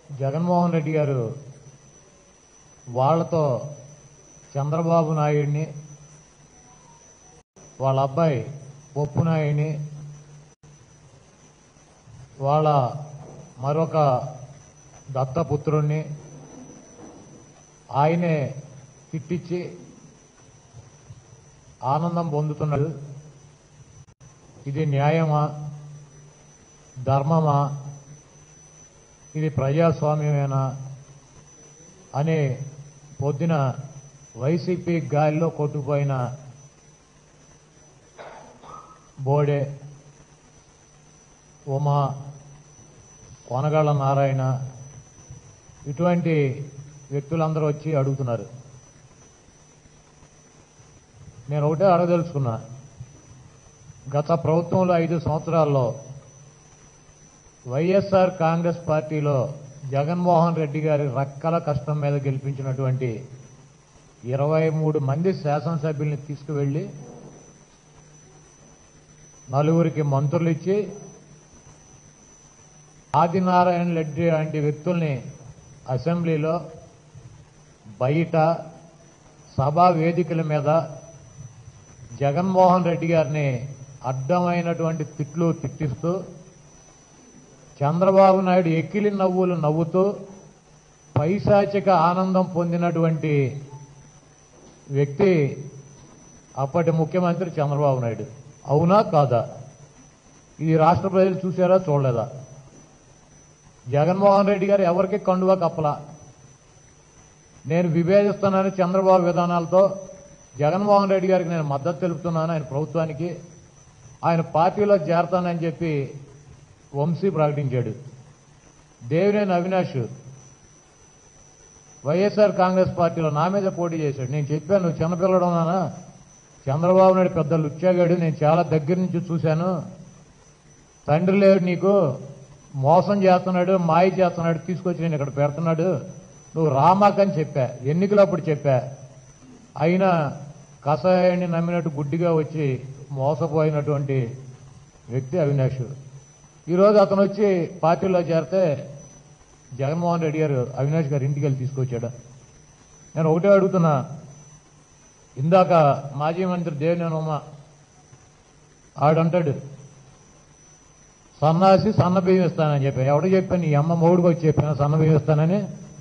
జగన్మోహన్ రెడ్డి గారు వాళ్ళతో చంద్రబాబు నాయుడిని వాళ్ళ అబ్బాయి పప్పు నాయుడిని వాళ్ళ మరొక దత్తపుత్రుణ్ణి ఆయనే తిట్టించి ఆనందం పొందుతున్నాడు ఇది న్యాయమా ధర్మమా ఇది ప్రజాస్వామ్యమేనా అని పొద్దున వైసీపీ గాలిలో కొట్టుకుపోయిన బోడే ఉమా కొనగళ్ళ నారాయణ ఇటువంటి వ్యక్తులందరూ వచ్చి అడుగుతున్నారు నేను ఒకటే అడగదలుచుకున్నా గత ప్రభుత్వంలో ఐదు సంవత్సరాల్లో వైఎస్ఆర్ కాంగ్రెస్ పార్టీలో జగన్మోహన్ రెడ్డి గారి రక్కల కష్టం మీద గెలిపించినటువంటి ఇరవై మూడు మంది శాసనసభ్యుల్ని తీసుకువెళ్ళి నలుగురికి మంత్రులు ఇచ్చి ఆదినారాయణ రెడ్డి లాంటి వ్యక్తుల్ని అసెంబ్లీలో బయట సభా వేదికల మీద జగన్మోహన్ రెడ్డి గారిని అడ్డమైనటువంటి తిట్లు తిట్టిస్తూ చంద్రబాబు నాయుడు ఎక్కిలి నవ్వులు నవ్వుతూ పైశాచిక ఆనందం పొందినటువంటి వ్యక్తి అప్పటి ముఖ్యమంత్రి చంద్రబాబు నాయుడు అవునా కాదా ఇది రాష్ట్ర ప్రజలు చూసారా చూడలేదా జగన్మోహన్ రెడ్డి గారు ఎవరికి కండువా కప్పలా నేను విభేదిస్తున్నాను చంద్రబాబు విధానాలతో జగన్మోహన్ రెడ్డి గారికి నేను మద్దతు తెలుపుతున్నాను ఆయన ప్రభుత్వానికి ఆయన పార్టీలో చేరతానని చెప్పి వంశీ ప్రకటించాడు దేవినేని అవినాష్ వైఎస్ఆర్ కాంగ్రెస్ పార్టీలో నా మీద పోటీ చేశాడు నేను చెప్పాను నువ్వు చిన్నపిల్లడు నానా చంద్రబాబు నాయుడు పెద్ద లుచ్చాగాడు నేను చాలా దగ్గర నుంచి చూశాను తండ్రి లేడు నీకు మోసం చేస్తున్నాడు మాయ చేస్తున్నాడు తీసుకొచ్చి నేను ఇక్కడ పెడుతున్నాడు నువ్వు రామాకని చెప్పా ఎన్నికలప్పుడు చెప్పా అయినా కషాయాన్ని నమ్మినట్టు గుడ్డిగా వచ్చి మోసపోయినటువంటి వ్యక్తి అవినాష్ ఈరోజు అతను వచ్చి పార్టీలో చేరితే జగన్మోహన్ రెడ్డి గారు అవినాష్ గారు ఇంటికి వెళ్ళి తీసుకొచ్చాడు నేను ఒకటే అడుగుతున్నా ఇందాక మాజీ మంత్రి దేవినేని ఉమ ఆడంటాడు సన్నాసి సన్న బియ్యం ఇస్తానని చెప్పాను ఎవడు చెప్పాను నీ అమ్మ మూడుకు వచ్చి చెప్పాను సన్న బియ్యం ఇస్తానని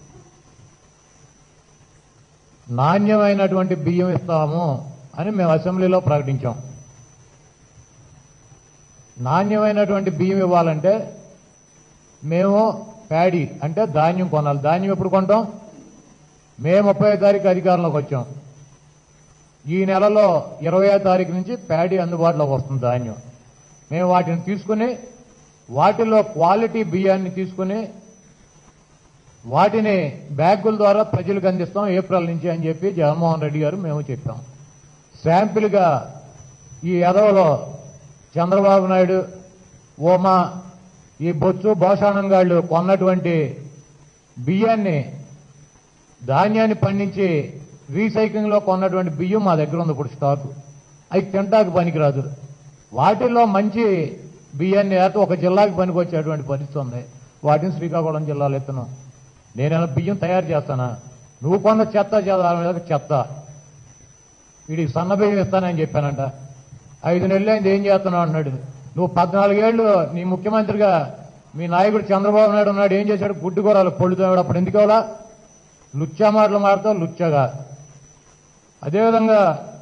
నాణ్యమైనటువంటి బియ్యం ఇస్తాము అని మేము అసెంబ్లీలో ప్రకటించాం నాణ్యమైనటువంటి బియ్యం ఇవ్వాలంటే మేము ప్యాడీ అంటే ధాన్యం కొనాలి ధాన్యం ఎప్పుడు కొంటాం మే ముప్పై తారీఖు అధికారంలోకి వచ్చాం ఈ నెలలో ఇరవై తారీఖు నుంచి ప్యాడీ అందుబాటులోకి వస్తుంది ధాన్యం మేము వాటిని తీసుకుని వాటిలో క్వాలిటీ బియ్యాన్ని తీసుకుని వాటిని బ్యాగుల ద్వారా ప్రజలకు అందిస్తాం ఏప్రిల్ నుంచి అని చెప్పి జగన్మోహన్ రెడ్డి గారు మేము చెప్పాం శాంపిల్గా ఈ ఎదవలో చంద్రబాబు నాయుడు ఓమా ఈ బొత్సు భోషాణంగాళ్ళు కొన్నటువంటి బియ్యాన్ని ధాన్యాన్ని పండించి రీసైక్లింగ్ లో కొన్నటువంటి బియ్యం మా దగ్గర ఉంది ఇప్పుడు స్టాక్ అవి తింటాకు పనికిరాదు వాటిల్లో మంచి బియ్యాన్ని అయితే ఒక జిల్లాకి పనికొచ్చేటువంటి పరిస్థితి ఉంది వాటిని శ్రీకాకుళం జిల్లాలో ఎత్తున్నాం నేనేమైనా బియ్యం తయారు చేస్తానా నువ్వు కొన్న చెత్త చేత చెత్త వీడికి సన్న బియ్యం ఇస్తానని చెప్పానంట ఐదు నెలలు అయింది ఏం చేస్తున్నావు అన్నాడు నువ్వు పద్నాలుగేళ్లు నీ ముఖ్యమంత్రిగా మీ నాయకుడు చంద్రబాబు నాయుడు ఉన్నాడు ఏం చేశాడు గుడ్డు కూరలు పొడుతాడు అప్పుడు ఎందుకు అవలా లుచ్చా మాటలు మాడతావు లుచ్చగా అదేవిధంగా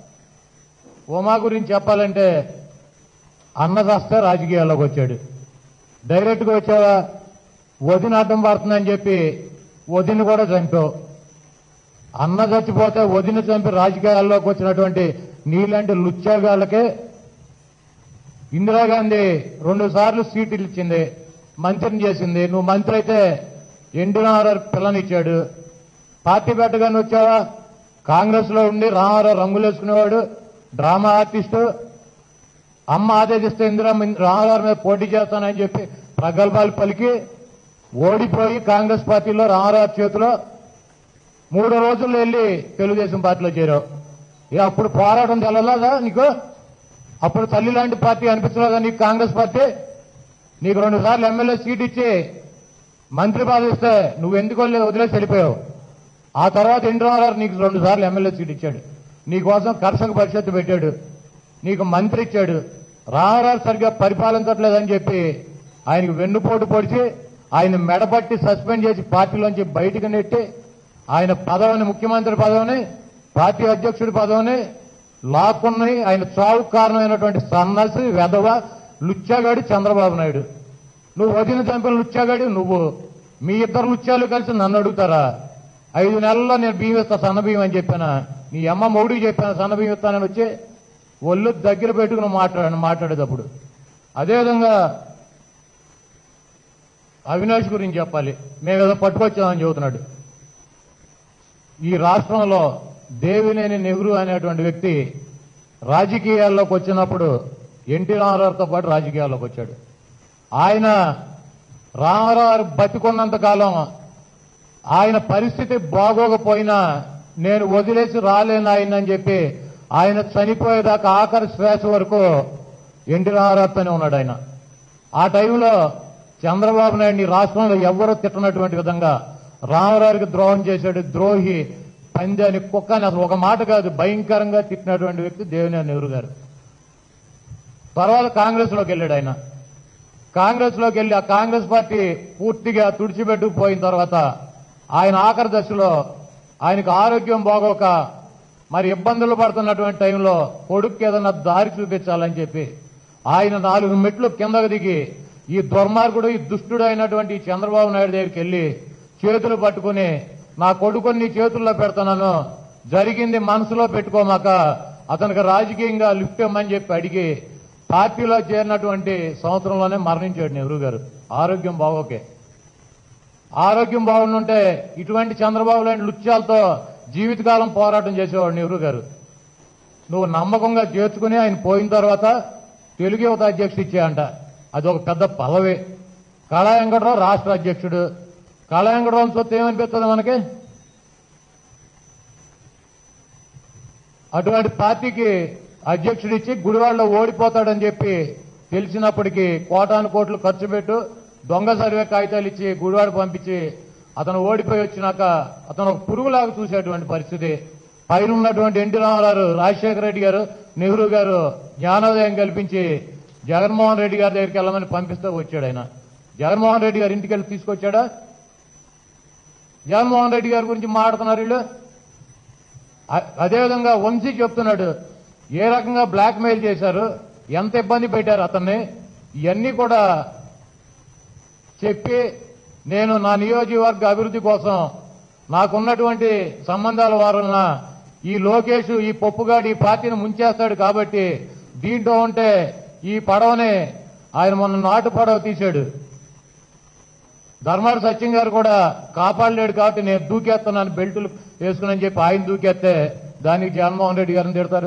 ఉమా గురించి చెప్పాలంటే అన్నదస్తే రాజకీయాల్లోకి వచ్చాడు డైరెక్ట్గా వచ్చావా వదిన అడ్డం పడుతుందని చెప్పి వదిన కూడా చంపావు అన్న చచ్చిపోతే వదిన చంపి రాజకీయాల్లోకి వచ్చినటువంటి నీలాంటి లుచ్చాగాళ్ళకే ఇందిరాగాంధీ రెండు సార్లు సీట్లు ఇచ్చింది మంత్రిని చేసింది నువ్వు మంత్రి అయితే ఎన్టీ రామారావు పిల్లనిచ్చాడు పార్టీ పెట్టగానే వచ్చావా కాంగ్రెస్ లో ఉండి రామారావు రంగులు వేసుకునేవాడు డ్రామా ఆర్టిస్టు అమ్మ ఆదేశిస్తే ఇందిరా రామారావు మీద పోటీ చేస్తానని చెప్పి ప్రగల్భాలు పలికి ఓడిపోయి కాంగ్రెస్ పార్టీలో రామారావు చేతిలో మూడు రోజుల్లో వెళ్ళి తెలుగుదేశం పార్టీలో చేరావు ఇక అప్పుడు పోరాటం తెలలేదా నీకు అప్పుడు తల్లి లాంటి పార్టీ అనిపించలేదా నీకు కాంగ్రెస్ పార్టీ నీకు రెండు సార్లు ఎమ్మెల్యే సీట్ ఇచ్చి మంత్రి పదవి ఇస్తే నువ్వు ఎందుకు వదిలే- వదిలేసి వెళ్ళిపోయావు ఆ తర్వాత ఎన్టీ రామారావు నీకు రెండు సార్లు ఎమ్మెల్యే సీట్ ఇచ్చాడు నీకోసం కర్షక పరిషత్తు పెట్టాడు నీకు మంత్రి ఇచ్చాడు రామారావు సరిగ్గా పరిపాలించట్లేదని చెప్పి ఆయనకు వెన్నుపోటు పొడిచి ఆయన మెడపట్టి సస్పెండ్ చేసి పార్టీలోంచి బయటకు నెట్టి ఆయన పదవిని ముఖ్యమంత్రి పదవిని పార్టీ అధ్యక్షుడి పదవిని లాక్కుని ఆయన చావుకు కారణమైనటువంటి సన్నసి వెధవ లుచ్చాగాడి చంద్రబాబు నాయుడు నువ్వు వదిన చంపిన లుచ్చాగాడి నువ్వు మీ ఇద్దరు లుచ్చాలు కలిసి నన్ను అడుగుతారా ఐదు నెలల్లో నేను బియ్యం ఇస్తా సన్న బియ్యం అని చెప్పానా నీ అమ్మ మౌడికి చెప్పాను సన్న బియ్యం ఇస్తానని వచ్చి ఒళ్ళు దగ్గర పెట్టుకుని మాట్లాడాను మాట్లాడేటప్పుడు అదేవిధంగా అవినాష్ గురించి చెప్పాలి మేము ఏదో పట్టుకొచ్చామని చెబుతున్నాడు ఈ రాష్ట్రంలో దేవినేని నెహ్రూ అనేటువంటి వ్యక్తి రాజకీయాల్లోకి వచ్చినప్పుడు ఎన్టీ రామారావుతో పాటు రాజకీయాల్లోకి వచ్చాడు ఆయన రామారావు బతికున్నంత కాలం ఆయన పరిస్థితి బాగోకపోయినా నేను వదిలేసి రాలేను ఆయన అని చెప్పి ఆయన చనిపోయేదాకా ఆఖరి శ్వాస వరకు ఎన్టీ రామారావుతోనే ఉన్నాడు ఆయన ఆ టైంలో చంద్రబాబు నాయుడిని రాష్ట్రంలో ఎవ్వరూ తిట్టనటువంటి విధంగా రామారావుకి ద్రోహం చేశాడు ద్రోహి పంది అని కుక్క అని అసలు ఒక మాట కాదు భయంకరంగా తిట్టినటువంటి వ్యక్తి దేవినేని నెహ్రూ గారు తర్వాత కాంగ్రెస్ లోకి వెళ్ళాడు ఆయన కాంగ్రెస్ లోకి వెళ్ళి ఆ కాంగ్రెస్ పార్టీ పూర్తిగా తుడిచిపెట్టుకుపోయిన తర్వాత ఆయన ఆఖరి దశలో ఆయనకు ఆరోగ్యం బాగోక మరి ఇబ్బందులు పడుతున్నటువంటి టైంలో కొడుకు ఏదన్నా దారి చూపించాలని చెప్పి ఆయన నాలుగు మెట్లు కిందకు దిగి ఈ దుర్మార్గుడు ఈ దుష్టుడు అయినటువంటి ఈ చంద్రబాబు నాయుడు దగ్గరికి వెళ్ళి చేతులు పట్టుకుని నా కొడుకుని నీ చేతుల్లో పెడుతున్నాను జరిగింది మనసులో పెట్టుకోమాక అతనికి రాజకీయంగా లిఫ్ట్ ఇవ్వమని చెప్పి అడిగి పార్టీలో చేరినటువంటి సంవత్సరంలోనే మరణించాడు నెహ్రూ గారు ఆరోగ్యం బాగోకే ఆరోగ్యం బాగుండుంటే ఇటువంటి చంద్రబాబు లాంటి లుత్యాలతో జీవితకాలం పోరాటం చేసేవాడు నెహ్రూ గారు నువ్వు నమ్మకంగా చేర్చుకుని ఆయన పోయిన తర్వాత తెలుగు యువత అధ్యక్షుడు ఇచ్చేయంట అది ఒక పెద్ద పదవి కళా వెంకటరావు రాష్ట్ర అధ్యక్షుడు కళా వెంకటరావు సొత్తు ఏమనిపిస్తుంది మనకి అటువంటి పార్టీకి అధ్యక్షుడు ఇచ్చి గుడివాడలో ఓడిపోతాడని చెప్పి తెలిసినప్పటికీ కోటాను కోట్లు ఖర్చు పెట్టు దొంగ సర్వే కాగితాలు ఇచ్చి గుడివాడ పంపించి అతను ఓడిపోయి వచ్చినాక అతను ఒక పురుగులాగా చూసేటువంటి పరిస్థితి పైన ఉన్నటువంటి ఎన్టీ రామారావు రాజశేఖర రెడ్డి గారు నెహ్రూ గారు జ్ఞానోదయం కల్పించి జగన్మోహన్ రెడ్డి గారి దగ్గరికి వెళ్ళమని పంపిస్తూ వచ్చాడు ఆయన జగన్మోహన్ రెడ్డి గారి ఇంటికి వెళ్ళి తీసుకొచ్చాడా జగన్మోహన్ రెడ్డి గారి గురించి మాట్లాడుతున్నారు వీళ్ళు అ- అదేవిధంగా వంశీ చెప్తున్నాడు ఏ రకంగా బ్లాక్ మెయిల్ చేశారు ఎంత ఇబ్బంది పెట్టారు అతన్ని ఇవన్నీ కూడా చెప్పి నేను నా నియోజకవర్గ అభివృద్ధి కోసం నాకున్నటువంటి సంబంధాల వలన ఈ లోకేష్ ఈ పప్పుగాడు ఈ పార్టీని ముంచేస్తాడు కాబట్టి దీంట్లో ఉంటే ఈ పడవని ఆయన మొన్న నాటు పడవ తీశాడు ధర్మాడు సత్యం గారు కూడా కాపాడలేడు కాబట్టి నేను దూకేస్తున్నాను బెల్టులు వేసుకుని చెప్పి ఆయన దూకేస్తే దానికి జగన్మోహన్ రెడ్డి గారిని తిడతారు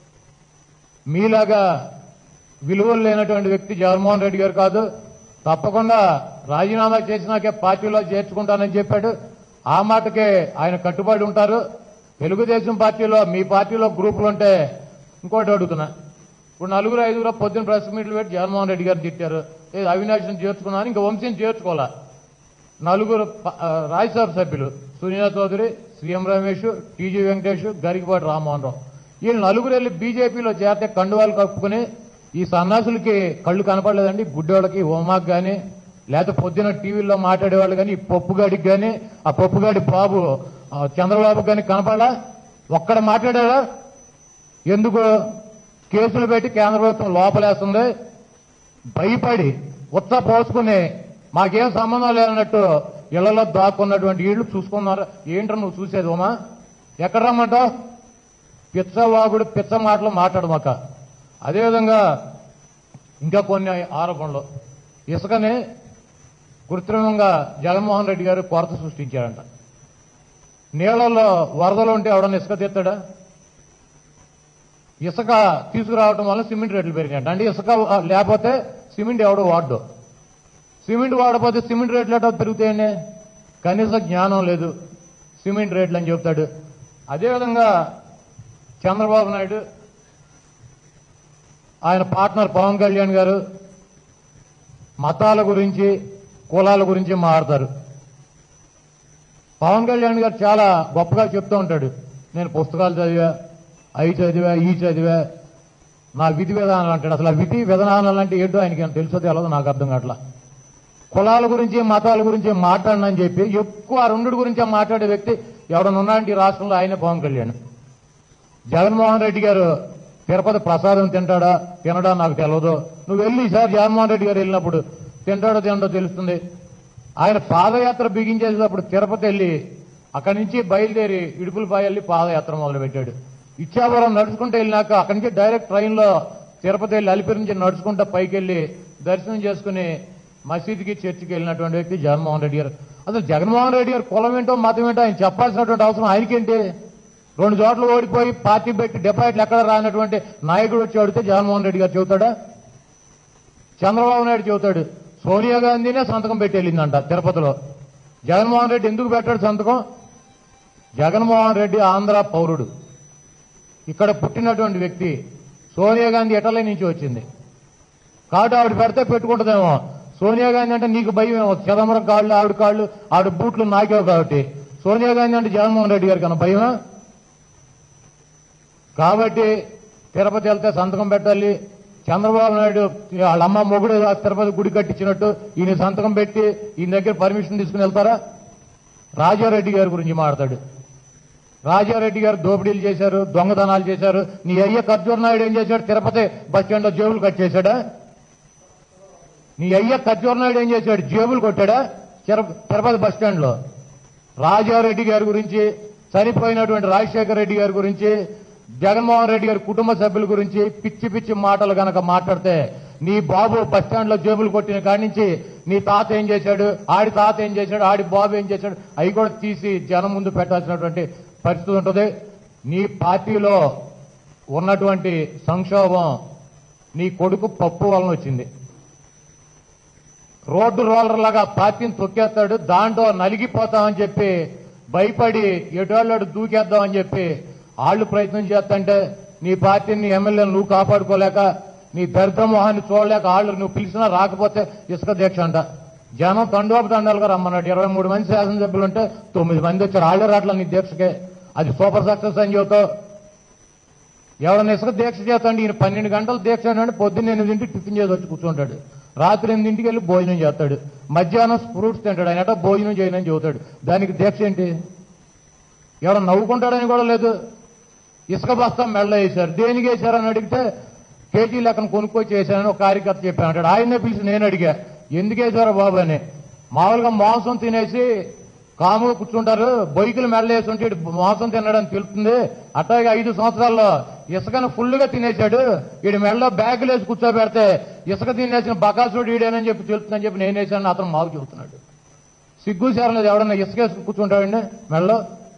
మీలాగా విలువలు లేనటువంటి వ్యక్తి జగన్మోహన్ రెడ్డి గారు కాదు తప్పకుండా రాజీనామా చేసినాకే పార్టీలో చేర్చుకుంటానని చెప్పాడు ఆ మాటకే ఆయన కట్టుబడి ఉంటారు తెలుగుదేశం పార్టీలో మీ పార్టీలో గ్రూపులు ఉంటే ఇంకోటి అడుగుతున్నా ఇప్పుడు నలుగురు ఐదుగురు పొద్దున్న ప్రెస్ మీట్లు పెట్టి జగన్మోహన్ రెడ్డి గారు తిట్టారు ఏ అవినాష్ని చేర్చుకున్నాను ఇంకా వంశీని చేర్చుకోవాలా నలుగురు ప- ఆ, రాజ్యసభ సభ్యులు సునీల చౌదరి సీఎం రమేష్ టీజీ వెంకటేష్ గరికపాటి రామ్మోహన్ రావు వీళ్ళు నలుగురు వెళ్ళి బీజేపీలో చేరితే కండువాలు కప్పుకుని ఈ సన్నాసులకి కళ్ళు కనపడలేదండి గుడ్డోళ్ళకి హోమాకి కానీ లేకపోతే పొద్దున టీవీలో మాట్లాడేవాళ్ళు కానీ ఈ పప్పుగాడికి కానీ ఆ పప్పుగాడి బాబు ఆ, చంద్రబాబు కానీ కనపడా ఒక్కడ మాట్లాడారా ఎందుకు కేసులు పెట్టి కేంద్ర ప్రభుత్వం లోపలేస్తుంది భయపడి ఉత్త పోసుకుని మాకేం సంబంధం లేదన్నట్టు ఇళ్లలో దాక్కున్నటువంటి వీళ్ళు చూసుకున్నారు ఏంట్రా నువ్వు చూసేది ఉమా ఎక్కడ రమ్మంటావు పిచ్చవాగుడు పిచ్చ మాటలు మాట్లాడమాక అదేవిధంగా ఇంకా కొన్ని ఆరోపణలు ఇసుకని కృత్రిమంగా జగన్మోహన్ రెడ్డి గారు కొరత సృష్టించారంట నీళ్లలో వరదలు ఉంటే ఎవడన్నా ఇసుక తీస్తాడా ఇసుక తీసుకురావడం వల్ల సిమెంట్ రేట్లు పెరిగాయంట అంటే ఇసుక ఆ, లేకపోతే సిమెంట్ ఎవడో వాడు సిమెంట్ వాడకపోతే సిమెంట్ రేట్లు ఎట్లా పెరుగుతాయండి కనీస జ్ఞానం లేదు సిమెంట్ రేట్లు అని చెప్తాడు అదేవిధంగా చంద్రబాబు నాయుడు ఆయన పార్ట్నర్ పవన్ కళ్యాణ్ గారు మతాల గురించి కులాల గురించి మాట్లాడతారు పవన్ కళ్యాణ్ గారు చాలా గొప్పగా చెప్తూ ఉంటాడు నేను పుస్తకాలు చదివా అవి చదివా ఈ చదివా నా విధి విధానాలు అంటాడు అసలు ఆ విధి విధానాలు అంటే ఏంటో ఆయనకి ఏమైనా తెలుసో తెలియదు నాకు అర్థం కావట్లా కులాల గురించి మతాల గురించి మాట్లాడనని చెప్పి ఎక్కువ ఆ రెండు గురించి మాట్లాడే వ్యక్తి ఎవడన్నా ఉన్నాడంటే ఈ రాష్ట్రంలో ఆయనే పవన్ కళ్యాణ్ జగన్మోహన్ రెడ్డి గారు తిరుపతి ప్రసాదం తింటాడా తినడా నాకు తెలియదు నువ్వు వెళ్ళి ఈసారి జగన్మోహన్ రెడ్డి గారు వెళ్ళినప్పుడు తింటాడో తినడో తెలుస్తుంది ఆయన పాదయాత్ర బిగించేటప్పుడు తిరుపతి వెళ్ళి అక్కడి నుంచి బయలుదేరి ఇడుపులపాయ వెళ్ళి పాదయాత్ర మొదలు పెట్టాడు ఇచ్చాపురం నడుచుకుంటూ వెళ్ళినాక అక్కడి నుంచి డైరెక్ట్ ట్రైన్లో తిరుపతి వెళ్ళి అలిపిరి నుంచి నడుచుకుంటూ పైకి వెళ్ళి దర్శనం చేసుకుని మసీదుకి చర్చికి వెళ్ళినటువంటి వ్యక్తి జగన్మోహన్ రెడ్డి గారు అసలు జగన్మోహన్ రెడ్డి గారు కులం ఏంటో మతం ఏంటో ఆయన చెప్పాల్సినటువంటి అవసరం ఆయనకేంటి రెండు చోట్ల ఓడిపోయి పార్టీ పెట్టి డిపాజిట్లు ఎక్కడ రానటువంటి నాయకుడు వచ్చి అడిగితే జగన్మోహన్ రెడ్డి గారు చెబుతాడా చంద్రబాబు నాయుడు చెబుతాడు సోనియా గాంధీనే సంతకం పెట్టి వెళ్ళిందంట తిరుపతిలో జగన్మోహన్ రెడ్డి ఎందుకు పెట్టాడు సంతకం జగన్మోహన్ రెడ్డి ఆంధ్ర పౌరుడు ఇక్కడ పుట్టినటువంటి వ్యక్తి సోనియా గాంధీ ఇటలీ నుంచి వచ్చింది కాబట్టి ఆవిడ పెడితే పెట్టుకుంటుందేమో సోనియా గాంధీ అంటే నీకు భయం ఏమో చిదంబరం కాళ్ళు ఆవిడ కాళ్ళు ఆవిడ బూట్లు నాకేవు కాబట్టి సోనియా గాంధీ అంటే జగన్మోహన్ రెడ్డి గారికి అన్న భయమా కాబట్టి తిరుపతి వెళ్తే సంతకం పెట్టాలి చంద్రబాబు నాయుడు వాళ్ళ అమ్మ మొగుడు ఆ తిరుపతి గుడి కట్టించినట్టు ఈయన సంతకం పెట్టి ఈయన దగ్గర పర్మిషన్ తీసుకుని వెళ్తారా రాజారెడ్డి గారి గురించి మాట్లాడు రాజారెడ్డి గారు దోపిడీలు చేశారు దొంగతనాలు చేశారు నీ అయ్య ఖర్జూర్ నాయుడు ఏం చేశాడు తిరుపతి బస్ స్టాండ్లో జేబులు కట్ చేశాడా నీ అయ్య ఖర్జూర్ నాయుడు ఏం చేశాడు జేబులు కొట్టాడా తిరు- తిరుపతి బస్ స్టాండ్లో రాజారెడ్డి గారి గురించి చనిపోయినటువంటి రాజశేఖర రెడ్డి గారి గురించి జగన్మోహన్ రెడ్డి గారి కుటుంబ సభ్యుల గురించి పిచ్చి పిచ్చి మాటలు గనక మాట్లాడితే నీ బాబు బస్ స్టాండ్ లో జేబులు కొట్టిన కాడి నుంచి నీ తాత ఏం చేశాడు ఆడి తాత ఏం చేశాడు ఆడి బాబు ఏం చేశాడు అవి కూడా తీసి జనం ముందు పెట్టాల్సినటువంటి పరిస్థితి ఉంటుంది నీ పార్టీలో ఉన్నటువంటి సంక్షోభం నీ కొడుకు పప్పు వలన వచ్చింది రోడ్డు రోలర్ లాగా పార్టీని తొక్కేస్తాడు దాంట్లో నలిగిపోతామని చెప్పి భయపడి ఎటువాళ్ళు దూకేద్దామని చెప్పి వాళ్ళు ప్రయత్నం చేస్తుంటే నీ పార్టీని ఎమ్మెల్యేలు నువ్వు కాపాడుకోలేక నీ దరిద్ర మొహాన్ని చూడలేక వాళ్ళు నువ్వు పిలిచినా రాకపోతే ఇసుక దీక్ష అంట జనం తండోపు తండాలుగా రమ్మన్నాడు ఇరవై మూడు మంది శాసనసభ్యులు ఉంటే తొమ్మిది మంది వచ్చారు వాళ్ళు రాట్ల నీ దీక్షకే అది సూపర్ సక్సెస్ అని చెబుతావు ఎవరైనా ఇసుక దీక్ష చేస్తాడు ఈయన పన్నెండు గంటలు దీక్ష అంటే పొద్దున్న ఎనిమిదింటికి టిఫిన్ చేసి వచ్చి కూర్చుంటాడు రాత్రి ఎనిమిదింటికి వెళ్ళి భోజనం చేస్తాడు మధ్యాహ్నం ఫ్రూట్స్ తింటాడు ఆయన అట భోజనం చేయనని చెబుతాడు దానికి దీక్ష ఏంటి ఎవడ నవ్వుకుంటాడని కూడా లేదు ఇసుక బస్తా మెళ్ళ వేశారు దేనికి వేశారని అడిగితే కేజీ లెక్కన కొనుక్కొచ్చి వేశారని ఒక కార్యకర్త చెప్పాను అంటాడు ఆయన్నే పిలిచి నేను అడిగా ఎందుకు వేశారో బాబు అని మామూలుగా మాంసం తినేసి కాముగా కూర్చుంటారు బొయ్యికలు మెడలేసి ఉంటే ఈడు మాంసం తినడానికి తెలుస్తుంది అట్లాగే ఐదు సంవత్సరాల్లో ఇసుకను ఫుల్గా తినేశాడు వీడి మెడలో బ్యాగులు వేసి కూర్చోబెడితే ఇసుక తినేసిన బకాసుడు ఈడేనని చెప్పి తెలుస్తుందని చెప్పి నేను వేసాను అతను మాకు చెబుతున్నాడు సిగ్గు శారలేదు ఎవడన్నా ఇసుక వేసి కూర్చుంటాడండి మెడలో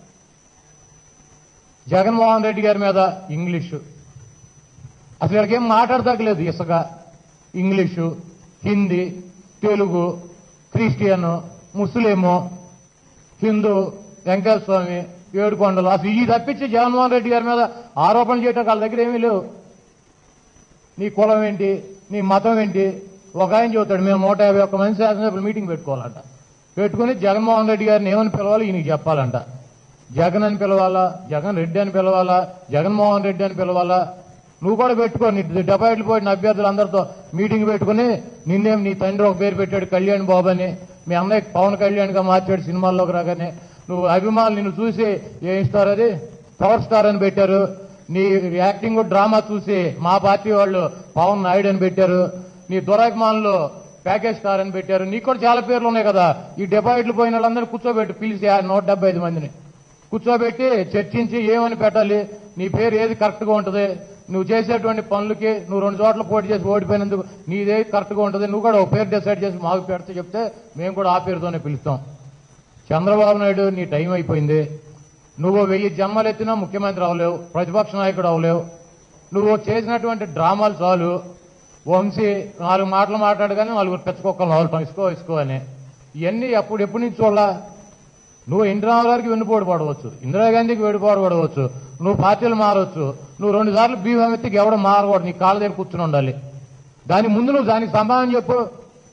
జగన్మోహన్ రెడ్డి గారి మీద ఇంగ్లీషు అసలు ఇక్కడికి ఏం మాట్లాడదగ్గలేదు ఇసుక English Hindi Telugu Christian Muslim Hindu Venkateswara Swamy Edukondalu అసలు ఈ తప్పించి జగన్మోహన్ రెడ్డి గారి మీద ఆరోపణలు చేయటం వాళ్ళ దగ్గర ఏమీ లేవు నీ కులం ఏంటి నీ మతం ఏంటి ఒక ఆయన చెబుతాడు మేము నూట యాభై ఒక్క మంది శాసనసభ్యులు మీటింగ్ పెట్టుకోవాలంట పెట్టుకుని జగన్మోహన్ రెడ్డి గారిని ఏమని పిలవాలి ఈయనకి చెప్పాలంట జగన్ అని పిలవాలా జగన్ రెడ్డి అని పిలవాలా జగన్మోహన్ రెడ్డి అని పిలవాలా నువ్వు కూడా పెట్టుకో నీ డెపాయిట్లు పోయిన అభ్యర్థులు అందరితో మీటింగ్ పెట్టుకుని నిన్నేం నీ తండ్రి ఒక పేరు పెట్టాడు కళ్యాణ్ బాబు అని మీ అన్నయ్య పవన్ కళ్యాణ్గా మార్చాడు సినిమాల్లోకి రాగానే నువ్వు అభిమానులు నిన్ను చూసి ఏం ఇస్తారు అది పవర్ స్టార్ అని పెట్టారు నీ యాక్టింగ్ డ్రామా చూసి మా పార్టీ వాళ్ళు పవన్ నాయుడు అని పెట్టారు నీ దురాభిమానులు ప్యాకేజ్ స్టార్ అని పెట్టారు నీకు కూడా చాలా పేర్లు ఉన్నాయి కదా ఈ డిపాజిట్లు పోయిన వాళ్ళందరూ కూర్చోబెట్టి పిలిచి ఆ నూట డెబ్బై ఐదు మందిని కూర్చోబెట్టి చర్చించి ఏమని పెట్టాలి నీ పేరు ఏది కరెక్ట్గా ఉంటుంది నువ్వు చేసేటువంటి పనులకి నువ్వు రెండు చోట్ల పోటీ చేసి ఓడిపోయినందుకు నీదేది కరెక్ట్గా ఉంటుంది నువ్వు కూడా ఒక పేరు డిసైడ్ చేసి మాకు పెడితే చెప్తే మేము కూడా ఆ పేరుతోనే పిలుస్తాం చంద్రబాబు నాయుడు నీ టైం అయిపోయింది నువ్వు వెయ్యి జన్మలు ఎత్తినా ముఖ్యమంత్రి అవ్వలేవు ప్రతిపక్ష నాయకుడు అవ్వలేవు నువ్వు చేసినటువంటి డ్రామాలు చాలు వంశీ నాలుగు మాటలు మాట్లాడగానే నలుగురు పెచ్చకొక్కలు నవ్వుతాం ఇసుకో ఇసుకో అని ఇవన్నీ ఎప్పుడు ఎప్పటి నుంచి చూడాల నువ్వు ఎన్టీ రామారావుకి వెన్నుపోటు పడవచ్చు ఇందిరాగాంధీకి వెన్నుపోటు పడవచ్చు నువ్వు పార్టీలు మారవచ్చు నువ్వు రెండు సార్లు బీఫామ్ ఎత్తికి ఎవడ మారకూడదు నీ కాళ్ళ దగ్గర కూర్చుని ఉండాలి దాని ముందు నువ్వు దానికి సమాధానం చెప్పు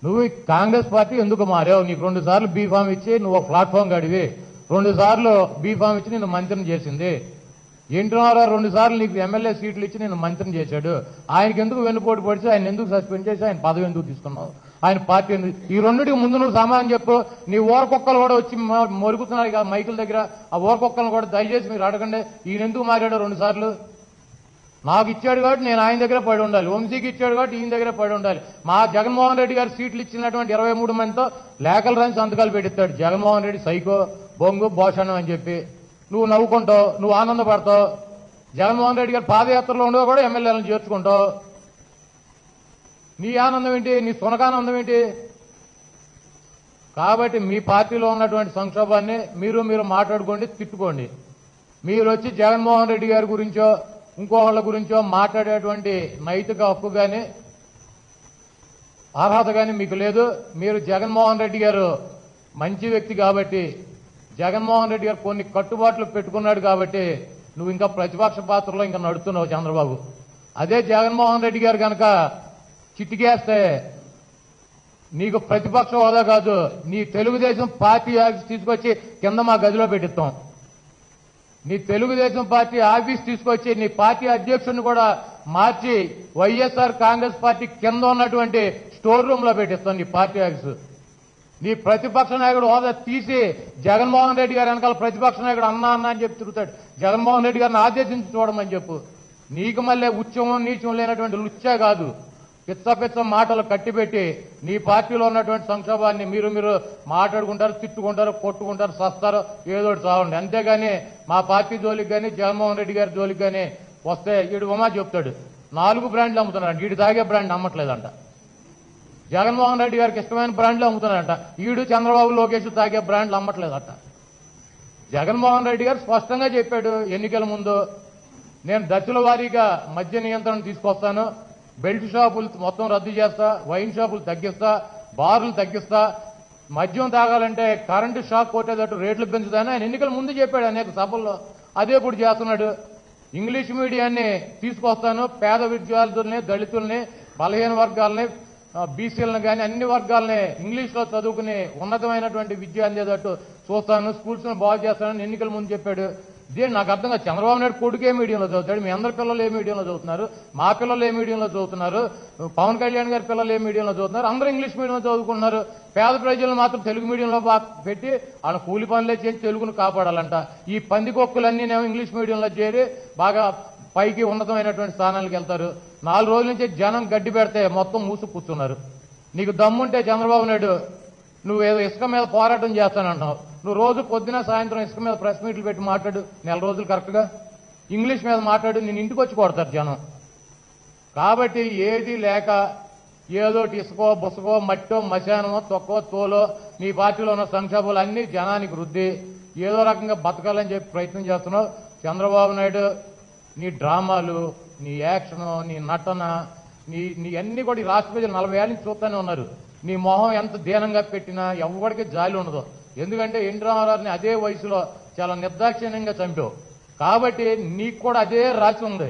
నువ్వు ఈ కాంగ్రెస్ పార్టీ ఎందుకు మారావు నీకు రెండు సార్లు బీఫామ్ ఇచ్చి నువ్వు ఒక ప్లాట్ఫామ్ గడివి రెండు సార్లు బీఫామ్ ఇచ్చి నిన్ను మంత్రిని చేసింది ఎన్టీఆర్ రెండు సార్లు నీకు ఎమ్మెల్యే సీట్లు ఇచ్చి నేను మంత్రిని చేశాడు ఆయనకి ఎందుకు వెన్నుపోటు పడిచి ఆయన ఎందుకు సస్పెండ్ చేసి ఆయన పదవి ఎందుకు తీసుకున్నావు ఆయన పార్టీ ఎందుకు ఈ రెండింటికి ముందు నువ్వు సమాధానం చెప్పు నీ ఊరకొక్కలు కూడా వచ్చి మ- మొరుగుతున్నారు ఇక మైకుల దగ్గర ఆ ఊరకొక్కలను కూడా దయచేసి మీరు అడగండి ఈయన ఎందుకు మారాడు రెండు సార్లు నాకు ఇచ్చాడు కాబట్టి నేను ఆయన దగ్గర పడి ఉండాలి వంశీకి ఇచ్చాడు కాబట్టి ఈయన దగ్గర పడి ఉండాలి మా జగన్మోహన్ రెడ్డి గారు సీట్లు ఇచ్చినటువంటి ఇరవై మూడు మందితో లేఖలు రాని సంతకాలు పెట్టిస్తాడు జగన్మోహన్ రెడ్డి సైకో బొంగు భోషణం అని చెప్పి నువ్వు నవ్వుకుంటావు నువ్వు ఆనందపడతావు జగన్మోహన్ రెడ్డి గారు పాదయాత్రలో ఉండవు కూడా ఎమ్మెల్యేలను చేర్చుకుంటావు నీ ఆనందం ఏంటి నీ సునకానందం ఏంటి కాబట్టి మీ పార్టీలో ఉన్నటువంటి సంక్షోభాన్ని మీరు మీరు మాట్లాడుకోండి తిట్టుకోండి మీరు వచ్చి జగన్మోహన్ రెడ్డి గారి గురించో ఇంకోళ్ళ గురించో మాట్లాడేటువంటి నైతిక హక్కు కానీ అర్హత కానీ మీకు లేదు మీరు జగన్మోహన్ రెడ్డి గారు మంచి వ్యక్తి కాబట్టి జగన్మోహన్ రెడ్డి గారు కొన్ని కట్టుబాట్లు పెట్టుకున్నాడు కాబట్టి నువ్వు ఇంకా ప్రతిపక్ష పాత్రలో ఇంకా నడుస్తున్నావు చంద్రబాబు అదే జగన్మోహన్ రెడ్డి గారు కనుక చిటికేస్తే నీకు ప్రతిపక్ష హోదా కాదు నీ తెలుగుదేశం పార్టీ ఆఫీస్ తీసుకొచ్చి కింద మా గదిలో పెట్టిస్తాం నీ తెలుగుదేశం పార్టీ ఆఫీస్ తీసుకొచ్చి నీ పార్టీ అధ్యక్షుడిని కూడా మార్చి వైఎస్ఆర్ కాంగ్రెస్ పార్టీ కింద ఉన్నటువంటి స్టోర్ రూమ్ లో పెట్టిస్తాం నీ పార్టీ ఆఫీసు నీ ప్రతిపక్ష నాయకుడు హోదా తీసి జగన్మోహన్ రెడ్డి గారు వెనకాల ప్రతిపక్ష నాయకుడు అన్నా అన్నా అని చెప్పి తిరుగుతాడు జగన్మోహన్ రెడ్డి గారిని ఆదేశించి చూడమని చెప్పు నీకు మళ్ళీ ఉచ్చం నీచం లేనటువంటి లుచ్చా కాదు పిచ్చ పిచ్చ మాటలు కట్టిపెట్టి నీ పార్టీలో ఉన్నటువంటి సంక్షోభాన్ని మీరు మీరు మాట్లాడుకుంటారు తిట్టుకుంటారు కొట్టుకుంటారు సస్తారు ఏదో ఒకటి చావండి అంతేగాని మా పార్టీ జోలికి కానీ జగన్మోహన్ రెడ్డి గారి జోలికి కానీ వస్తే ఈడు ఉమా చెప్తాడు నాలుగు బ్రాండ్లు అమ్ముతున్నాడు వీడు తాగే బ్రాండ్ అమ్మట్లేదంట జగన్మోహన్ రెడ్డి గారికి ఇష్టమైన బ్రాండ్లు అమ్ముతున్నాడంట ఈడు చంద్రబాబు లోకేష్ తాగే బ్రాండ్లు అమ్మట్లేదట జగన్మోహన్ రెడ్డి గారు స్పష్టంగా చెప్పాడు ఎన్నికల ముందు నేను దశల వారీగా మద్య నియంత్రణ తీసుకొస్తాను బెల్ట్ షాపులు మొత్తం రద్దు చేస్తా వైన్ షాపులు తగ్గిస్తా బార్లు తగ్గిస్తా మద్యం తాగాలంటే కరెంటు షాక్ కొట్టేటట్టు రేట్లు పెంచుతాను ఆయన ఎన్నికల ముందు చెప్పాడు అనేక సభల్లో అదే ఇప్పుడు చేస్తున్నాడు ఇంగ్లీష్ మీడియాన్ని తీసుకొస్తాను పేద విద్యార్థుల్ని దళితుల్ని బలహీన వర్గాల్ని ఆ, బీసీలను కానీ అన్ని వర్గాలని ఇంగ్లీష్లో చదువుకుని ఉన్నతమైనటువంటి విద్య అందేటట్టు చూస్తాను స్కూల్స్ బాగు చేస్తానని ఎన్నికల ముందు చెప్పాడు ఇదే నాకు అర్థం కాదు చంద్రబాబు నాయుడు కొడుకు ఏ మీడియంలో చదువుతాడు మీ అందరి పిల్లలు ఏ మీడియంలో చదువుతున్నారు మా పిల్లలు ఏ మీడియంలో చదువుతున్నారు పవన్ కళ్యాణ్ గారి పిల్లలు ఏ మీడియంలో చదువుతున్నారు అందరూ ఇంగ్లీష్ మీడియంలో చదువుకుంటున్నారు పేద ప్రజలు మాత్రం తెలుగు మీడియంలో బా- పెట్టి వాళ్ళ కూలి పనులే చేసి తెలుగును కాపాడాలంట ఈ పందికొక్కులన్నీ నేను ఇంగ్లీష్ మీడియంలో చేరి బాగా పైకి ఉన్నతమైనటువంటి స్థానాలకు వెళ్తారు నాలుగు రోజుల నుంచి జనం గడ్డి పెడితే మొత్తం మూసు కూర్చున్నారు నీకు దమ్ముంటే చంద్రబాబు నాయుడు నువ్వు ఏదో ఇసుక మీద పోరాటం చేస్తానంటున్నావు నువ్వు రోజు పొద్దున సాయంత్రం ఇసుక మీద ప్రెస్ మీట్లు పెట్టి మాట్లాడు నెల రోజులు కరెక్ట్గా ఇంగ్లీష్ మీద మాట్లాడు నేను ఇంటికి వచ్చి కొడతారు జనం కాబట్టి ఏది లేక ఏదోటి ఇసుకో బుసకో మట్టో మశానమో తొక్కో తోలో నీ పార్టీలో ఉన్న సంక్షోభాలు అన్ని జనానికి వృద్ధి ఏదో రకంగా బతకాలని చెప్పి ప్రయత్నం చేస్తున్నావు చంద్రబాబు నాయుడు నీ డ్రామాలు నీ యాక్షన్ నీ నటన నీ నీ అన్ని కూడా ఈ రాష్ట్ర ప్రజలు నలభై ఏళ్ళ నుంచి చూస్తూనే ఉన్నారు నీ మొహం ఎంత దీనంగా పెట్టినా ఎవరికి జాలి ఉండదు ఎందుకంటే ఎన్టీ రామారావుని అదే వయసులో చాలా నిర్దాక్షిణ్యంగా చంపావు కాబట్టి నీకు కూడా అదే రాసి ఉంది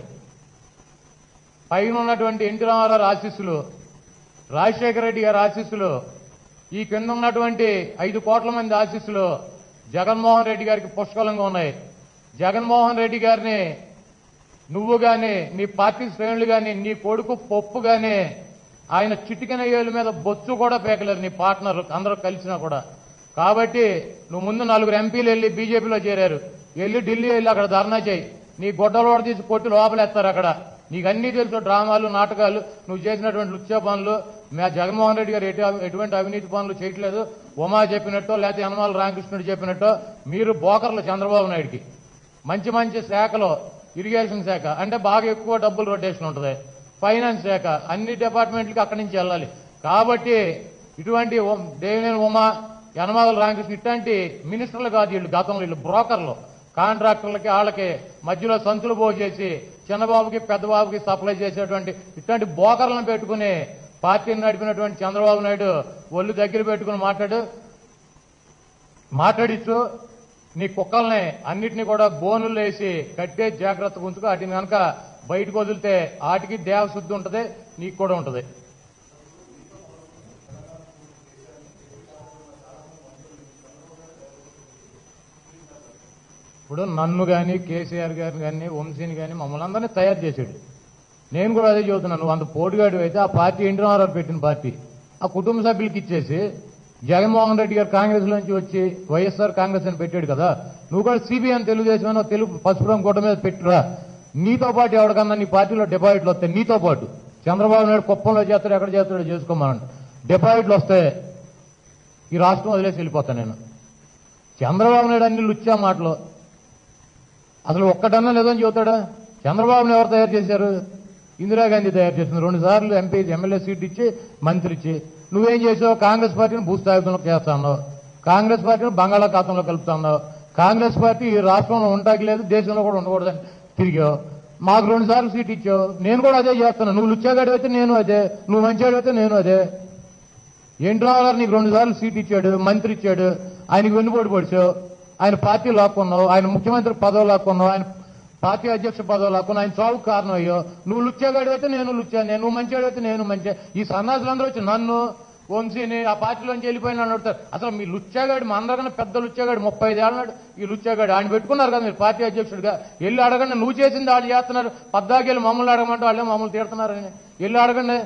పైన ఉన్నటువంటి ఎన్టీ రామారావు ఆశీస్సులు రాజశేఖర రెడ్డి గారి ఆశీస్సులు ఈ కింద ఉన్నటువంటి ఐదు కోట్ల మంది ఆశీస్సులు జగన్మోహన్ రెడ్డి గారికి పుష్కలంగా ఉన్నాయి జగన్మోహన్ రెడ్డి గారిని నువ్వు గాని నీ పార్టీ శ్రేణులు గాని నీ కొడుకు పప్పు గాని ఆయన చిటికెన ఏళ్ళ మీద బొచ్చు కూడా పేకలేరు నీ పార్ట్నర్ అందరూ కలిసినా కూడా కాబట్టి నువ్వు ముందు నలుగురు ఎంపీలు వెళ్ళి బీజేపీలో చేరారు వెళ్ళి ఢిల్లీ వెళ్ళి అక్కడ ధర్నా చేయి నీ గొడ్డలు కూడా తీసి కొట్టి లోపలేస్తారు అక్కడ నీకు అన్ని తెలుసు డ్రామాలు నాటకాలు నువ్వు చేసినటువంటి లుచ్చా పనులు మా జగన్మోహన్ రెడ్డి గారు ఎటు- ఎటువంటి అవినీతి పనులు చేయట్లేదు ఉమా చెప్పినట్టో లేకపోతే యనమాల రామకృష్ణుడు చెప్పినట్టో మీరు బోకర్లు చంద్రబాబు నాయుడికి మంచి మంచి శాఖలో ఇరిగేషన్ శాఖ అంటే బాగా ఎక్కువ డబ్బులు రొటేషన్ ఉంటుంది ఫైనాన్స్ శాఖ అన్ని డిపార్ట్మెంట్లకి అక్కడి నుంచి వెళ్ళాలి కాబట్టి ఇటువంటి ఉమ్- దేవినేని ఉమా యనమాల రామకృష్ణ ఇట్లాంటి మినిస్టర్లు కాదు వీళ్ళు గతంలో వీళ్ళు బ్రోకర్లు కాంట్రాక్టర్లకి వాళ్ళకి మధ్యలో సంచులు పోసేసి చిన్నబాబుకి పెద్దబాబుకి సప్లై చేసేటువంటి ఇట్లాంటి బోకర్లను పెట్టుకుని పార్టీని నడిపినటువంటి చంద్రబాబు నాయుడు ఒళ్ళు దగ్గర పెట్టుకుని మాట్లాడు మాట్లాడిచ్చు నీ కుక్కల్ని అన్నిటినీ కూడా బోనులు వేసి కట్టే జాగ్రత్తగా ఉంచుకో వాటిని కనుక బయటకు వదిలితే వాటికి దేవశుద్ధి ఉంటుంది నీకు కూడా ఉంటుంది ఇప్పుడు నన్ను కానీ కేసీఆర్ గారిని కానీ వంశీని కానీ మమ్మల్ని అందరినీ తయారు చేశాడు నేను కూడా అదే చెబుతున్నాను నువ్వు అంత పోటుగాడు అయితే ఆ పార్టీ ఎన్టీ రామారావు పెట్టిన పార్టీ ఆ కుటుంబ సభ్యులకి ఇచ్చేసి జగన్మోహన్ రెడ్డి గారు కాంగ్రెస్ నుంచి వచ్చి వైఎస్ఆర్ కాంగ్రెస్ అని పెట్టాడు కదా నువ్వు కూడా సిబిఐ అని తెలుగుదేశం అని తెలుగు పసుపురం గుట్ట మీద పెట్టురా నీతో పాటు ఎవరికన్నా నీ పార్టీలో డిపాజిట్లు వస్తాయి నీతో పాటు చంద్రబాబు నాయుడు కుప్పంలో చేస్తాడు ఎక్కడ చేస్తాడో చేసుకోమనండి డిపాజిట్లు వస్తాయి ఈ రాష్ట్రం వదిలేసి వెళ్ళిపోతాను నేను చంద్రబాబు నాయుడు అన్ని లుచ్చా మాటలు అసలు ఒక్కటన్నా లేదని చెబుతాడా చంద్రబాబుని ఎవరు తయారు చేశారు ఇందిరాగాంధీ తయారు చేసింది రెండు సార్లు ఎంపీ ఎమ్మెల్యే సీట్ ఇచ్చి మంత్రి ఇచ్చి నువ్వేం చేసావు కాంగ్రెస్ పార్టీని భూస్థాపితంలో చేస్తున్నావు కాంగ్రెస్ పార్టీని బంగాళాఖాతంలో కలుపుతున్నావు కాంగ్రెస్ పార్టీ ఈ రాష్ట్రంలో ఉండటానికి లేదు దేశంలో కూడా ఉండకూడదని తిరిగావు మాకు రెండు సార్లు సీట్ ఇచ్చావు నేను కూడా అదే చేస్తాను నువ్వు లుచ్చాగాడు అయితే నేను అదే నువ్వు మంచివాడు అయితే నేను అదే ఎన్టీ రామారావు నీకు రెండు సార్లు సీట్ ఇచ్చాడు మంత్రి ఇచ్చాడు ఆయనకు వెన్నుపోటు పొడిచావు ఆయన పార్టీ లాక్కున్నావు ఆయన ముఖ్యమంత్రి పదవి లాక్కున్నావు ఆయన పార్టీ అధ్యక్ష పదవి లాక్కున్నావు ఆయన చావుకు కారణం అయ్యో నువ్వు లుచ్చాగాడు అయితే నేను లుచ్చాను నేను నువ్వు మంచివాడు అయితే నేను మంచి ఈ సన్నాసులందరూ వచ్చి నన్ను వంశీని ఆ పార్టీలోంచి వెళ్ళిపోయిన అడుగుతారు అసలు మీ లుచ్చాగాడు మా అందరికన్నా పెద్ద లుచ్చాగాడు ముప్పై ఐదు ఏళ్ళ నాడు ఈ లుచ్చాగాడు ఆయన పెట్టుకున్నారు కదా మీరు పార్టీ అధ్యక్షుడిగా వెళ్ళి అడగండి నువ్వు చేసింది వాళ్ళు చేస్తున్నారు పద్దాకెళ్ళి మమ్మల్ని అడగమంటే వాళ్ళే మమ్మల్ని తీరుతున్నారని వెళ్ళి అడగండి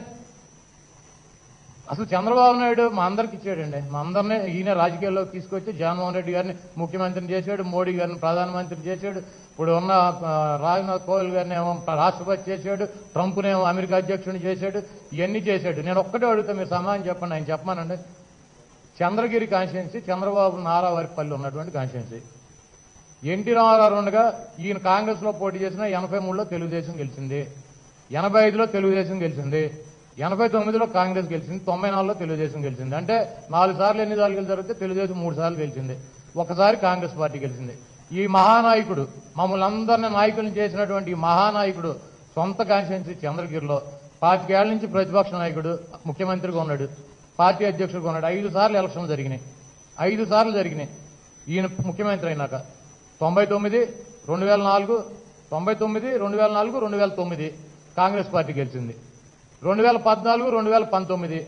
అసలు చంద్రబాబు నాయుడు మా అందరికి ఇచ్చాడండి మా అందరినీ ఈయన రాజకీయాల్లోకి తీసుకొచ్చి జగన్మోహన్ రెడ్డి గారిని ముఖ్యమంత్రిని చేశాడు మోడీ గారిని ప్రధానమంత్రి చేశాడు ఇప్పుడు ఉన్న ఆ, రాజ్నాథ్ కోవిల్ గారిని ఏమో రాష్ట్రపతి చేశాడు ట్రంప్నేమో అమెరికా అధ్యక్షుడిని చేశాడు ఇవన్నీ చేశాడు నేను ఒక్కటే అడుగుతా మీరు సమాధానం చెప్పండి ఆయన చెప్పమానండి చంద్రగిరి కాన్స్టిట్యున్సీ చంద్రబాబు నారావారిపల్లి ఉన్నటువంటి కాన్స్టిట్యున్సీ ఎన్టీ రామారావు ఉండగా ఈయన కాంగ్రెస్ లో పోటీ చేసిన ఎనభై మూడులో తెలుగుదేశం గెలిచింది ఎనభై ఐదులో తెలుగుదేశం గెలిచింది ఎనభై తొమ్మిదిలో కాంగ్రెస్ గెలిచింది తొంభై నాలుగులో తెలుగుదేశం గెలిచింది అంటే నాలుగు సార్లు ఎన్ని సార్లు జరిగితే తెలుగుదేశం మూడు సార్లు గెలిచింది ఒకసారి కాంగ్రెస్ పార్టీ గెలిచింది ఈ మహానాయకుడు మమ్మల్ని అందరినీ నాయకులను చేసినటువంటి ఈ మహానాయకుడు సొంత కాన్స్టిట్యున్సీ చంద్రగిరిలో పాతికేళ్ల నుంచి ప్రతిపక్ష నాయకుడు ముఖ్యమంత్రిగా ఉన్నాడు పార్టీ అధ్యక్షుడిగా ఉన్నాడు ఐదు సార్లు ఎలక్షన్లు జరిగినాయి ఐదు సార్లు జరిగినాయి ఈయన ముఖ్యమంత్రి అయినాక తొంభై తొమ్మిది రెండు వేల నాలుగు తొంభై తొమ్మిది రెండు వేల నాలుగు రెండు వేల తొమ్మిది కాంగ్రెస్ పార్టీ గెలిచింది రెండు వేల పద్నాలుగు రెండు వేల పంతొమ్మిది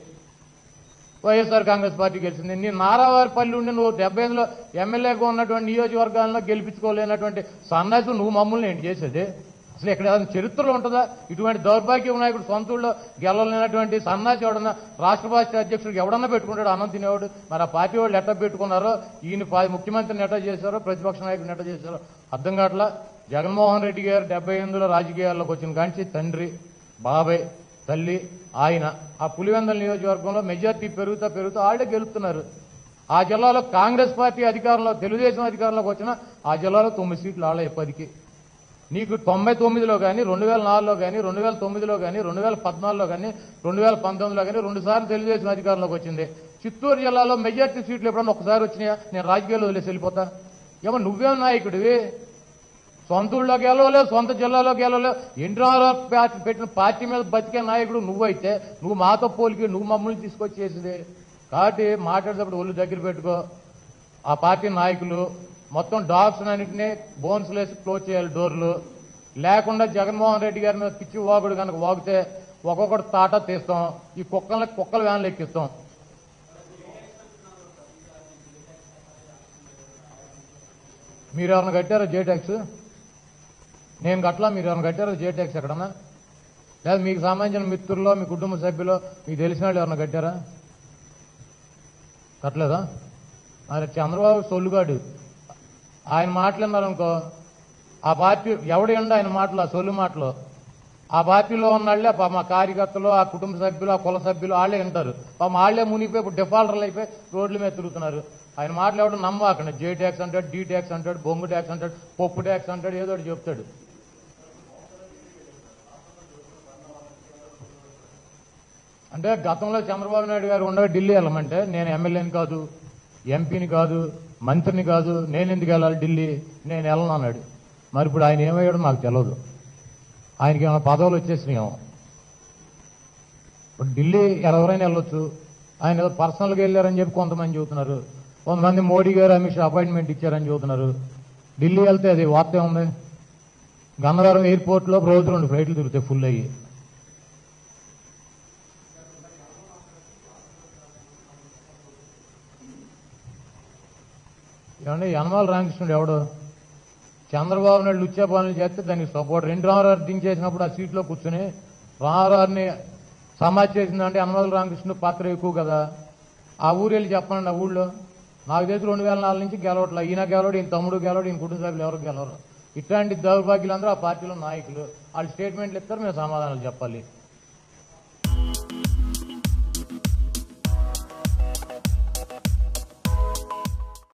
వైఎస్ఆర్ కాంగ్రెస్ పార్టీ గెలిచింది నీ నారావారిపల్లి ఉండి నువ్వు డెబ్బై ఐదులో ఎమ్మెల్యేగా ఉన్నటువంటి నియోజకవర్గాల్లో గెలిపించుకోలేనటువంటి సన్నాసి నువ్వు మమ్మల్ని ఏంటి చేసేది అసలు ఇక్కడ ఏదైనా చరిత్రలో ఉంటుందా ఇటువంటి దౌర్భాగ్యం నాయకుడు సొంత ఊళ్ళో గెలవలేనటువంటి సన్నాసి ఎవడన్నా రాష్ట్ర పార్టీ అధ్యక్షుడికి ఎవడన్నా పెట్టుకుంటాడు అన్నం తినేవాడు మరి ఆ పార్టీ వాళ్ళు ఎట్ట పెట్టుకున్నారో ఈయన పా- ముఖ్యమంత్రిని ఎట్ట చేశారో ప్రతిపక్ష నాయకుడిని ఎట్ట చేశారో అర్థం కావట్లా జగన్మోహన్ రెడ్డి గారు డెబ్బై ఎనిమిదిలో రాజకీయాల్లోకి వచ్చిన కాంచి తండ్రి బాబాయ్ తల్లి ఆయన ఆ పులివెందల నియోజకవర్గంలో మెజార్టీ పెరుగుతా పెరుగుతూ వాళ్ళే గెలుస్తున్నారు ఆ జిల్లాలో కాంగ్రెస్ పార్టీ అధికారంలో తెలుగుదేశం అధికారంలోకి వచ్చిన ఆ జిల్లాలో తొమ్మిది సీట్లు వాళ్ళే పదికి నీకు తొంభై తొమ్మిదిలో కానీ రెండు వేల నాలుగులో కానీ రెండు వేల తొమ్మిదిలో కానీ రెండు వేల పద్నాలుగులో కానీ రెండు వేల పంతొమ్మిదిలో కానీ రెండు సార్లు తెలుగుదేశం అధికారంలోకి వచ్చింది చిత్తూరు జిల్లాలో మెజార్టీ సీట్లు ఎప్పుడన్నా ఒకసారి వచ్చినాయా నేను రాజకీయాల్లో వదిలేసి వెళ్ళిపోతా ఏమో నువ్వేం నాయకుడివి సొంత ఊళ్ళోకి వెళ్ళలేదు సొంత జిల్లాలోకి వెళ్ళలేదు ఎన్టీ రామారావు పార్టీ పెట్టిన పార్టీ మీద బతికే నాయకుడు నువ్వైతే నువ్వు మాతో పోలికి నువ్వు మమ్మల్ని తీసుకొచ్చి చేసింది కాబట్టి మాట్లాడేటప్పుడు ఒళ్ళు దగ్గర పెట్టుకో ఆ పార్టీ నాయకులు మొత్తం డాగ్స్ అన్నింటినీ బోన్స్ లేసి క్లోజ్ చేయాలి డోర్లు లేకుండా జగన్మోహన్ రెడ్డి గారి మీద పిచ్చి వాగుడు కనుక వాగితే ఒక్కొక్కటి తాటా తీస్తాం ఈ కుక్కలకి కుక్కల వ్యాన్లు ఎక్కిస్తాం మీరు ఎవరైనా కట్టారా జే ట్యాక్స్ నేను కట్టలా మీరు ఎవరైనా కట్టారా జే ట్యాక్స్ ఎక్కడన్నా లేదా మీకు సంబంధించిన మిత్రుల్లో మీ కుటుంబ సభ్యులు మీకు తెలిసిన వాళ్ళు ఎవరైనా కట్టారా కట్టలేదా ఆయన చంద్రబాబు సొల్లుగాడు ఆయన మాట్లాడినారనుకో ఆ పార్టీ ఎవడండి ఆయన మాటలు ఆ సొల్లు మాటలు ఆ పార్టీలో ఉన్న వాళ్ళే పాపం మా కార్యకర్తలు ఆ కుటుంబ సభ్యులు ఆ కుల సభ్యులు వాళ్ళే వింటారు పాపం వాళ్ళే మునిగిపోయి ఇప్పుడు డిఫాల్టర్లు అయిపోయి రోడ్ల మీద తిరుగుతున్నారు ఆయన మాట్లాడడం నమ్మకండి జే ట్యాక్స్ అంటాడు డీ ట్యాక్స్ అంటాడు బొంగు ట్యాక్స్ అంటాడు పప్పు ట్యాక్స్ అంటాడు ఏదో ఒకటి చెప్తాడు అంటే గతంలో చంద్రబాబు నాయుడు గారు ఉండగా ఢిల్లీ వెళ్ళమంటే నేను ఎమ్మెల్యేని కాదు ఎంపీని కాదు మంత్రిని కాదు నేను ఎందుకు వెళ్ళాలి ఢిల్లీ నేను వెళ్ళను అన్నాడు మరి ఇప్పుడు ఆయన ఏమయ్యాడో నాకు తెలియదు ఆయనకి ఏమైనా పదవులు వచ్చేసినాయేమో ఇప్పుడు ఢిల్లీ ఎవరైనా వెళ్ళొచ్చు ఆయన ఏదో పర్సనల్గా వెళ్ళారని చెప్పి కొంతమంది చెబుతున్నారు కొంతమంది మోడీ గారు అమిత్ షా అపాయింట్మెంట్ ఇచ్చారని చెబుతున్నారు ఢిల్లీ వెళ్తే అది వార్త ఏముంది గన్నవరం ఎయిర్పోర్ట్లో రోజు రెండు ఫ్లైట్లు తిరుగుతాయి ఫుల్ అయ్యి ఏమండి యనమాల రామకృష్ణుడు ఎవడు చంద్రబాబు నాయుడు లుచ్చే పనులు చేస్తే దానికి సపోర్ట్ రెండు రామారావు దించేసినప్పుడు ఆ సీట్లో కూర్చుని రామారావుని సమాజ్ చేసిందంటే హనుమతుల రామకృష్ణ పాత్ర ఎక్కువ కదా ఆ ఊరు వెళ్ళి చెప్పండి ఆ ఊళ్ళో నాకు తెలిసి రెండు వేల నాలుగు నుంచి గెలవట్లా ఈయన గెలవడు ఈయన తమ్ముడు గెలవడు ఈయన కుటుంబ సభ్యులు ఎవరు గెలవరు ఇట్లాంటి దౌర్భాగ్యులందరూ ఆ పార్టీలో నాయకులు వాళ్ళు స్టేట్మెంట్లు ఇస్తారు మేము సమాధానాలు చెప్పాలి